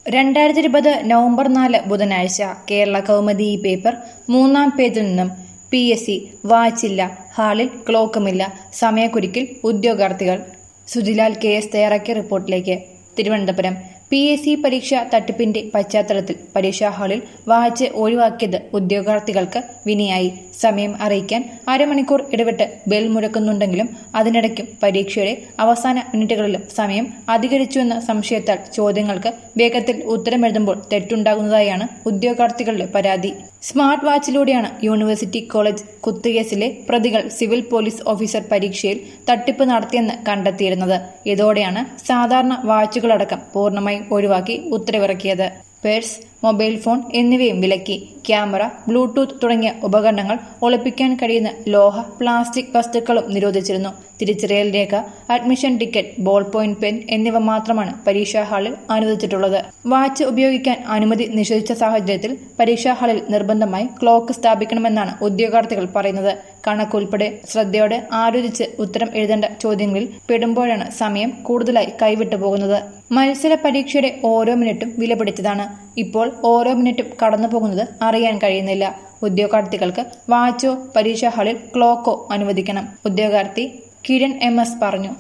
രണ്ടായിരത്തി ഇരുപത് നവംബർ നാല് ബുധനാഴ്ച കേരള കൗമുദി ഈ പേപ്പർ മൂന്നാം പേജിൽ നിന്നും പി എസ് സി വായിച്ചില്ല ഹാളിൽ ക്ലോക്കുമില്ല സമയക്കുരുക്കിൽ ഉദ്യോഗാർത്ഥികൾ സുജിലാൽ കെ എസ് തയ്യാറാക്കിയ റിപ്പോർട്ടിലേക്ക് തിരുവനന്തപുരം പി എസ് സി പരീക്ഷ തട്ടിപ്പിന്റെ പശ്ചാത്തലത്തിൽ പരീക്ഷാ ഹാളിൽ വായിച്ച് ഒഴിവാക്കിയത് ഉദ്യോഗാർത്ഥികൾക്ക് വിനയായി സമയം അറിയിക്കാൻ അരമണിക്കൂർ ഇടവിട്ട് ബെൽ മുഴക്കുന്നുണ്ടെങ്കിലും അതിനിടയ്ക്കും പരീക്ഷയുടെ അവസാന മിനിറ്റുകളിലും സമയം അധികരിച്ചുവെന്ന സംശയത്താൽ ചോദ്യങ്ങൾക്ക് വേഗത്തിൽ ഉത്തരമെഴുതുമ്പോൾ തെറ്റുണ്ടാകുന്നതായാണ് ഉദ്യോഗാർത്ഥികളുടെ പരാതി സ്മാർട്ട് വാച്ചിലൂടെയാണ് യൂണിവേഴ്സിറ്റി കോളേജ് കുത്തുകേസിലെ പ്രതികൾ സിവിൽ പോലീസ് ഓഫീസർ പരീക്ഷയിൽ തട്ടിപ്പ് നടത്തിയെന്ന് കണ്ടെത്തിയിരുന്നത് ഇതോടെയാണ് സാധാരണ വാച്ചുകളടക്കം പൂർണ്ണമായി ഒഴിവാക്കി ഉത്തരവിറക്കിയത് പേഴ്സ് മൊബൈൽ ഫോൺ എന്നിവയും വിലക്കി ക്യാമറ ബ്ലൂടൂത്ത് തുടങ്ങിയ ഉപകരണങ്ങൾ ഒളിപ്പിക്കാൻ കഴിയുന്ന ലോഹ പ്ലാസ്റ്റിക് വസ്തുക്കളും നിരോധിച്ചിരുന്നു തിരിച്ചറിയൽ രേഖ admission ticket ball point pen എന്നിവ മാത്രമാണ് പരീക്ഷാ ഹാളിൽ അനുവദിച്ചിട്ടുള്ളത് വാച്ച് ഉപയോഗിക്കാൻ അനുമതി നിഷേധിച്ച സാഹചര്യത്തിൽ പരീക്ഷാ ഹാളിൽ നിർബന്ധമായി ക്ലോക്ക് സ്ഥാപിക്കണമെന്നാണ് ഉദ്യോഗാർത്ഥികൾ പറയുന്നത് കണക്കുൾപ്പെടെ ശ്രദ്ധയോടെ ആലോചിച്ച് ഉത്തരം എഴുതേണ്ട ചോദ്യങ്ങളിൽ പെടുമ്പോഴാണ് സമയം കൂടുതലായി കൈവിട്ടു പോകുന്നത് മത്സര പരീക്ഷയുടെ ഓരോ മിനിറ്റും വിലപിടിച്ചതാണ് ഇപ്പോൾ ഓരോ മിനിറ്റും കടന്നു പോകുന്നത് അറിയാൻ കഴിയുന്നില്ല ഉദ്യോഗാർത്ഥികൾക്ക് വാച്ചോ പരീക്ഷാ ഹാളിൽ ക്ലോക്കോ അനുവദിക്കണം ഉദ്യോഗാർത്ഥി കിരൺ എം എസ് പറഞ്ഞു